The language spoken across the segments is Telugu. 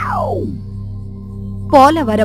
పోలవరం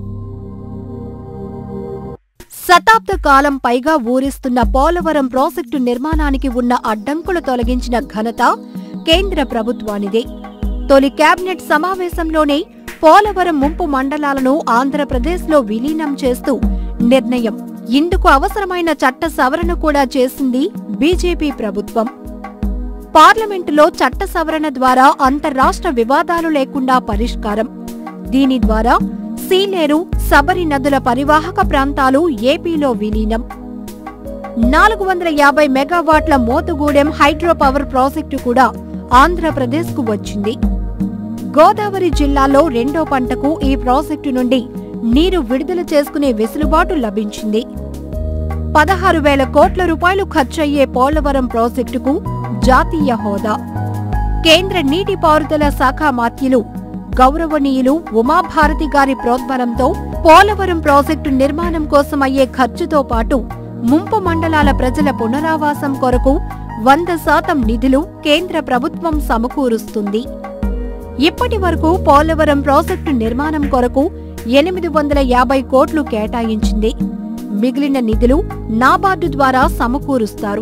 శతాబ్ద కాలం పైగా ఊరిస్తున్న పోలవరం ప్రాజెక్టు నిర్మాణానికి ఉన్న అడ్డంకులు తొలగించిన ఘనత కేంద్ర ప్రభుత్వానిదే తొలి కేబినెట్ సమావేశంలోనే పోలవరం ముంపు మండలాలను ఆంధ్రప్రదేశ్లో విలీనం చేస్తూ నిర్ణయం ఇందుకు అవసరమైన చట్ట సవరణ కూడా చేసింది బీజేపీ ప్రభుత్వం పార్లమెంటులో చట్ట సవరణ ద్వారా అంతర్రాష్ట్ర వివాదాలు లేకుండా పరిష్కారం దీని ద్వారా సీలేరు సబరి నదుల పరివాహక ప్రాంతాలు ఏపీలో విలీనం నాలుగు వందల యాభై మెగావాట్ల మోతుగూడెం హైడ్రో పవర్ ప్రాజెక్టు కూడా ఆంధ్రప్రదేశ్కు వచ్చింది గోదావరి జిల్లాలో రెండో పంటకు ఈ ప్రాజెక్టు నుండి నీరు విడుదల చేసుకునే వెసులుబాటు లభించింది పదహారు వేల కోట్ల రూపాయలు ఖర్చయ్యే పోలవరం ప్రాజెక్టుకు జాతీయ హోదా కేంద్ర నీటిపారుదల శాఖ మాత్యులు గౌరవనీయులు ఉమాభారతి గారి ప్రోద్బలంతో పోలవరం ప్రాజెక్టు నిర్మాణం కోసం అయ్యే ఖర్చుతో పాటు ముంపు మండలాల ప్రజల పునరావాసం కొరకు వంద శాతం నిధులు కేంద్ర ప్రభుత్వం సమకూరుస్తుంది ఇప్పటి వరకు పోలవరం ప్రాజెక్టు నిర్మాణం కొరకు ఎనిమిది వందల యాభై కోట్లు కేటాయించింది మిగిలిన నిధులు నాబార్డు ద్వారా సమకూరుస్తారు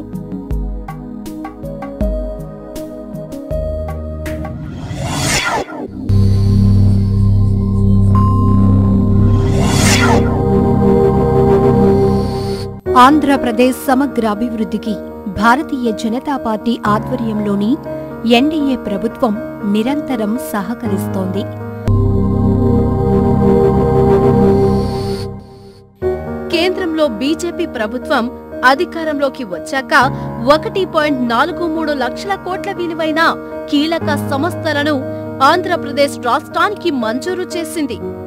ఆంధ్రప్రదేశ్ సమగ్ర అభివృద్ధికి భారతీయ జనతా పార్టీ ఆధ్వర్యంలోని ఎన్డీఏ ప్రభుత్వం నిరంతరం సహకరిస్తోంది కేంద్రంలో బీజేపీ ప్రభుత్వం అధికారంలోకి వచ్చాక ఒకటి పాయింట్ నాలుగు మూడు లక్షల కోట్ల విలువైన కీలక సంస్థలను ఆంధ్రప్రదేశ్ రాష్ట్రానికి మంజూరు చేసింది